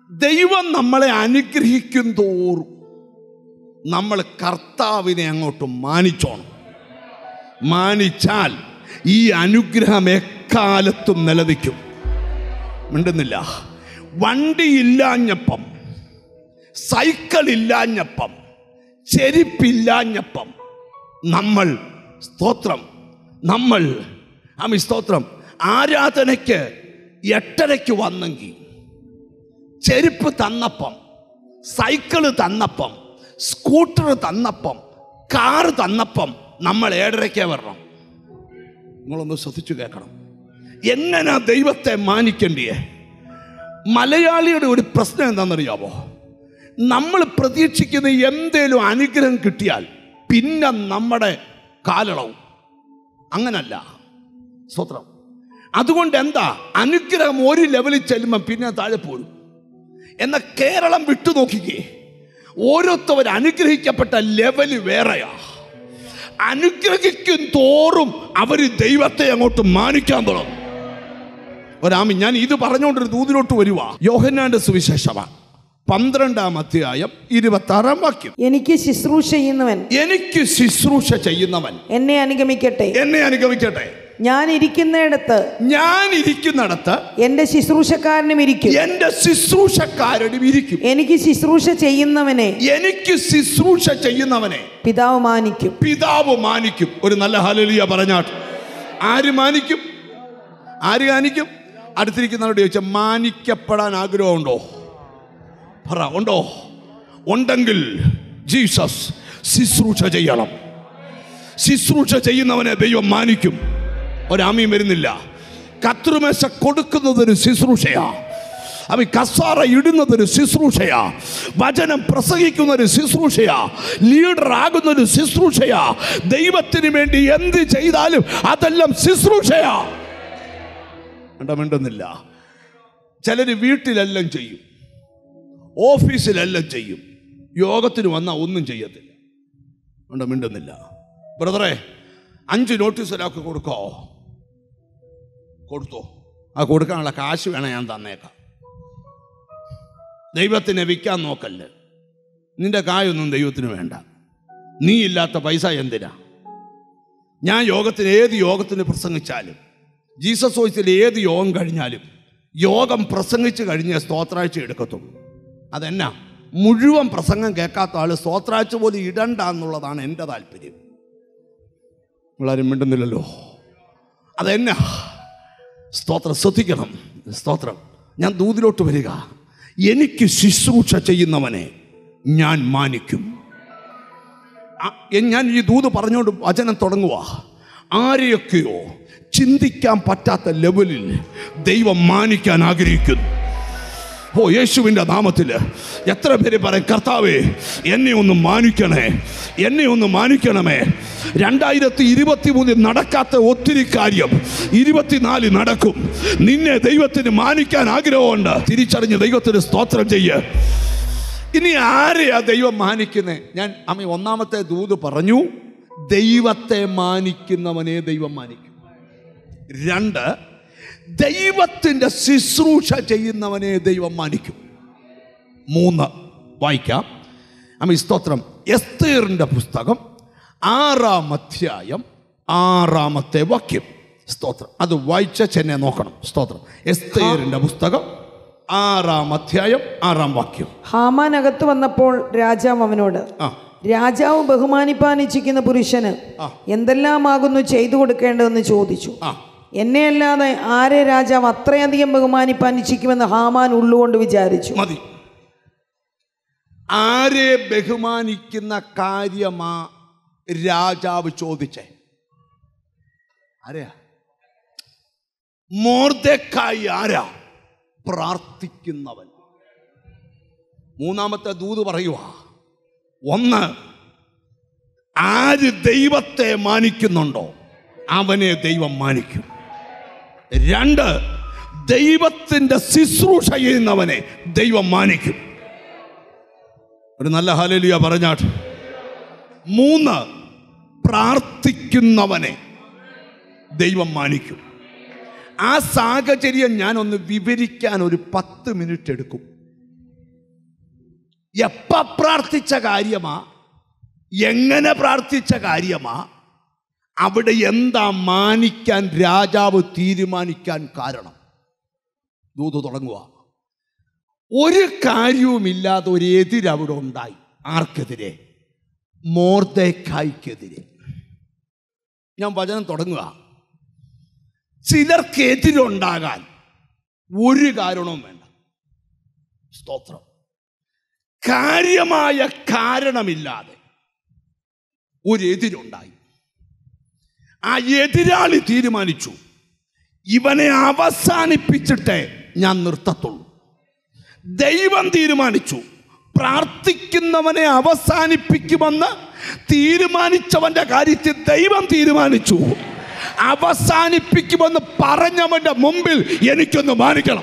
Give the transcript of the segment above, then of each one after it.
ദൈവം നമ്മളെ അനുഗ്രഹിക്കും തോറും നമ്മൾ കർത്താവിനെ അങ്ങോട്ട് മാനിച്ചോണം മാനിച്ചാൽ ഈ അനുഗ്രഹം എക്കാലത്തും നിലനിൽക്കും മിണ്ടുന്നില്ല വണ്ടിയില്ലാഞ്ഞപ്പം സൈക്കിൾ ഇല്ലാഞ്ഞപ്പം ചെരുപ്പില്ലാഞ്ഞപ്പം നമ്മൾ സ്തോത്രം നമ്മൾ ആമി സ്തോത്രം ആരാധനയ്ക്ക് എട്ടരയ്ക്ക് വന്നെങ്കിൽ ചെരുപ്പ് തന്നപ്പം സൈക്കിള് തന്നപ്പം സ്കൂട്ടർ തന്നപ്പം കാറ് തന്നപ്പം നമ്മൾ ഏഴരയ്ക്കേ വരണം നിങ്ങളൊന്ന് ശ്രദ്ധിച്ചു കേൾക്കണം എങ്ങനെ ദൈവത്തെ മാനിക്കേണ്ടിയേ മലയാളിയുടെ ഒരു പ്രശ്നം എന്താണെന്നറിയാമോ നമ്മൾ പ്രതീക്ഷിക്കുന്ന എന്തേലും അനുഗ്രഹം കിട്ടിയാൽ പിന്നെ നമ്മുടെ കാലളവും അങ്ങനല്ല സ്വത്രം അതുകൊണ്ട് എന്താ അനുഗ്രഹം ഒരു ലെവലിൽ ചെല്ലുമ്പോൾ പിന്നെ താഴെ പോരും എന്നാൽ കേരളം വിട്ടു നോക്കിക്കേ ഓരോരുത്തവർ അനുഗ്രഹിക്കപ്പെട്ട ലെവല് വേറെയാ അനുഗ്രഹിക്കും തോറും അവർ ദൈവത്തെ അങ്ങോട്ട് മാനിക്കാൻ തുടങ്ങും ഒരാമി ഞാൻ ഇത് പറഞ്ഞുകൊണ്ടൊരു ദൂതിലോട്ട് വരുവാ യോഹന്നാന്റെ സുവിശേഷമാണ് പന്ത്രണ്ടാം അധ്യായം ഇരുപത്തി ആറാം വാക്യം എനിക്ക് ശുശ്രൂഷ ചെയ്യുന്നവൻ എനിക്ക് ശുശ്രൂഷ ചെയ്യുന്നവൻ എന്നെ അനുഗമിക്കട്ടെ എന്നെ അനുഗമിക്കട്ടെ ഞാൻ ഇരിക്കുന്നിടത്ത് ഞാൻ ഇരിക്കുന്നിടത്ത് എന്റെ ശുശ്രൂഷക്കാരനും ഇരിക്കും എന്റെ ശുശ്രൂഷക്കാരനും ഇരിക്കും എനിക്ക് ശുശ്രൂഷ ചെയ്യുന്നവനെ എനിക്ക് ശുശ്രൂഷ ചെയ്യുന്നവനെ പിതാവ് മാനിക്കും പിതാവ് മാനിക്കും ഒരു നല്ല ഹലലിയ പറഞ്ഞാട്ട് ആര് മാനിക്കും ആര് മാനിക്കും അടുത്തിരിക്കുന്നവരോട് ചോദിച്ചാൽ മാനിക്കപ്പെടാൻ ആഗ്രഹമുണ്ടോ പറ ഉണ്ടോ ഉണ്ടെങ്കിൽ ജീസസ് ശുശ്രൂഷ ചെയ്യണം ശുശ്രൂഷ ചെയ്യുന്നവനെ ദൈവം മാനിക്കും ഒരാമയും വരുന്നില്ല കത്രുമേശ കൊടുക്കുന്നതൊരു ശുശ്രൂഷയാ അവ കസാറ ഇടുന്നതൊരു ശുശ്രൂഷയാ വചനം പ്രസംഗിക്കുന്നൊരു ശുശ്രൂഷയാ ലീഡർ ആകുന്നൊരു ശുശ്രൂഷയാ ദൈവത്തിന് വേണ്ടി എന്ത് ചെയ്താലും അതെല്ലാം ശുശ്രൂഷയാ വേണ്ട മിണ്ടുന്നില്ല ചിലർ വീട്ടിലെല്ലാം ചെയ്യും ഓഫീസിലെല്ലാം ചെയ്യും യോഗത്തിന് വന്നാൽ ഒന്നും ചെയ്യത്തില്ല വേണ്ട മിണ്ടുന്നില്ല ബ്രദറെ അഞ്ച് നോട്ടീസ് ഒരാൾക്ക് കൊടുക്കോ കൊടുത്തോ ആ കൊടുക്കാനുള്ള കാശ് വേണം ഞാൻ തന്നേക്കാം ദൈവത്തിനെ വിൽക്കാൻ നോക്കല്ല് നിന്റെ കായൊന്നും ദൈവത്തിന് വേണ്ട നീ ഇല്ലാത്ത പൈസ എന്തിനാ ഞാൻ യോഗത്തിന് ഏത് യോഗത്തിന് പ്രസംഗിച്ചാലും ജീസസ് വോയിസിൽ ഏത് യോഗം കഴിഞ്ഞാലും യോഗം പ്രസംഗിച്ച് കഴിഞ്ഞ് സ്തോത്രാഴ്ച എടുക്കത്തുള്ളൂ അതെന്നാ മുഴുവൻ പ്രസംഗം കേൾക്കാത്ത ആൾ സ്തോത്രാഴ്ച പോലും ഇടണ്ട എന്നുള്ളതാണ് എൻ്റെ താല്പര്യം നിങ്ങളാരും മിണ്ടുന്നില്ലല്ലോ അതെന്നാ സ്തോത്രം ശ്രദ്ധിക്കണം സ്തോത്രം ഞാൻ ദൂതിലോട്ട് വരിക എനിക്ക് ശുശ്രൂഷ ചെയ്യുന്നവനെ ഞാൻ മാനിക്കും ആ, എ- ഞാൻ ഈ ദൂത് പറഞ്ഞുകൊണ്ട് വചനം തുടങ്ങുക ആരെയൊക്കെയോ ചിന്തിക്കാൻ പറ്റാത്ത ലെവലിൽ ദൈവം മാനിക്കാൻ ആഗ്രഹിക്കുന്നു ഓ യേശുവിൻ്റെ നാമത്തിൽ എത്ര പേര് പറയും കർത്താവേ എന്നെ ഒന്ന് മാനിക്കണേ എന്നെ ഒന്ന് മാനിക്കണമേ രണ്ടായിരത്തി ഇരുപത്തി മൂന്നിൽ നടക്കാത്ത ഒത്തിരി കാര്യം ഇരുപത്തിനാല് നടക്കും നിന്നെ ദൈവത്തിന് മാനിക്കാൻ ആഗ്രഹമുണ്ട് തിരിച്ചറിഞ്ഞ് ദൈവത്തിന് സ്തോത്രം ചെയ്യ് ഇനി ആരെയാ ദൈവം മാനിക്കുന്നത് ഞാൻ അമ്മ ഒന്നാമത്തെ ദൂത് പറഞ്ഞു ദൈവത്തെ മാനിക്കുന്നവനെ ദൈവം മാനിക്കും രണ്ട് ദൈവത്തിൻ്റെ ശുശ്രൂഷ ചെയ്യുന്നവനെ ദൈവം മാനിക്കും മൂന്ന് വായിക്കാം അമ്മ സ്തോത്രം എസ്തേറിൻ്റെ പുസ്തകം ആറാം അധ്യായം ആറാമത്തെ വാക്യം സ്തോത്രം അത് വായിച്ച ചെന്നെ നോക്കണം സ്തോത്രം എസ്തേറിൻ്റെ പുസ്തകം ആറാം അധ്യായം ആറാം വാക്യം ഹാമാൻ അകത്ത് വന്നപ്പോൾ രാജാവ് അവനോട് ആ രാജാവ് ബഹുമാനിപ്പാൻ ഇച്ഛിക്കുന്ന പുരുഷന് ആ. എന്തെല്ലാമാകുന്നു ചെയ്തു കൊടുക്കേണ്ടതെന്ന് ചോദിച്ചു ആ എന്നെ അല്ലാതെ ആരെ രാജാവ് അത്രയധികം ബഹുമാനിപ്പാൻ ഇച്ഛിക്കുമെന്ന് ഹാമാൻ ഉള്ളുകൊണ്ട് വിചാരിച്ചു മതി ആരെ ബഹുമാനിക്കുന്ന കാര്യമാ രാജാവ് ചോദിച്ചേ ആരെയാ മോർദക്കായി ആരാ പ്രാർത്ഥിക്കുന്നവൻ മൂന്നാമത്തെ ദൂത് പറയുക ഒന്ന് ആര് ദൈവത്തെ മാനിക്കുന്നുണ്ടോ അവനെ ദൈവം മാനിക്കും രണ്ട് ദൈവത്തിൻ്റെ ശുശ്രൂഷ ചെയ്യുന്നവനെ ദൈവം മാനിക്കും ഒരു നല്ല ഹലലിയ പറഞ്ഞാട്ട് മൂന്ന് പ്രാർത്ഥിക്കുന്നവനെ ദൈവം മാനിക്കും ആ സാഹചര്യം ഞാനൊന്ന് വിവരിക്കാൻ ഒരു പത്ത് മിനിറ്റ് എടുക്കും എപ്പ പ്രാർത്ഥിച്ച കാര്യമാ എങ്ങനെ പ്രാർത്ഥിച്ച കാര്യമാ അവിടെ എന്താ മാനിക്കാൻ രാജാവ് തീരുമാനിക്കാൻ കാരണം ദൂത് തുടങ്ങുക ഒരു കാര്യവുമില്ലാതെ ഒരു എതിരവിടെ ഉണ്ടായി ആർക്കെതിരെ മോർദേക്കായ്ക്കെതിരെ ഞാൻ വചനം തുടങ്ങുക ചിലർക്ക് എതിരുണ്ടാകാൻ ഒരു കാരണവും വേണ്ട സ്തോത്രം കാര്യമായ കാരണമില്ലാതെ ഒരു എതിരുണ്ടായി ആ എതിരാളി തീരുമാനിച്ചു ഇവനെ അവസാനിപ്പിച്ചിട്ടേ ഞാൻ നിർത്തത്തുള്ളൂ ദൈവം തീരുമാനിച്ചു പ്രാർത്ഥിക്കുന്നവനെ അവസാനിപ്പിക്കുമെന്ന് തീരുമാനിച്ചവന്റെ കാര്യത്തിൽ ദൈവം തീരുമാനിച്ചു അവസാനിപ്പിക്കുമെന്ന് പറഞ്ഞവന്റെ മുമ്പിൽ എനിക്കൊന്ന് മാനിക്കണം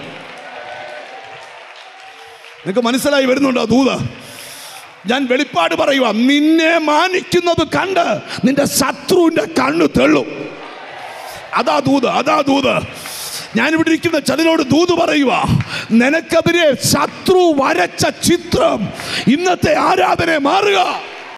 നിങ്ങൾക്ക് മനസ്സിലായി വരുന്നുണ്ടോ ദൂത് ഞാൻ വെളിപ്പാട് പറയുക നിന്നെ മാനിക്കുന്നത് കണ്ട് നിന്റെ ശത്രുവിന്റെ കണ്ണു തെള്ളും അതാ ദൂത് അതാ ദൂത് ഞാനിവിടെ ഇരിക്കുന്ന ചിലരോട് ദൂത് പറയുക നിനക്കെതിരെ ശത്രു വരച്ച ചിത്രം ഇന്നത്തെ ആരാധന മാറുക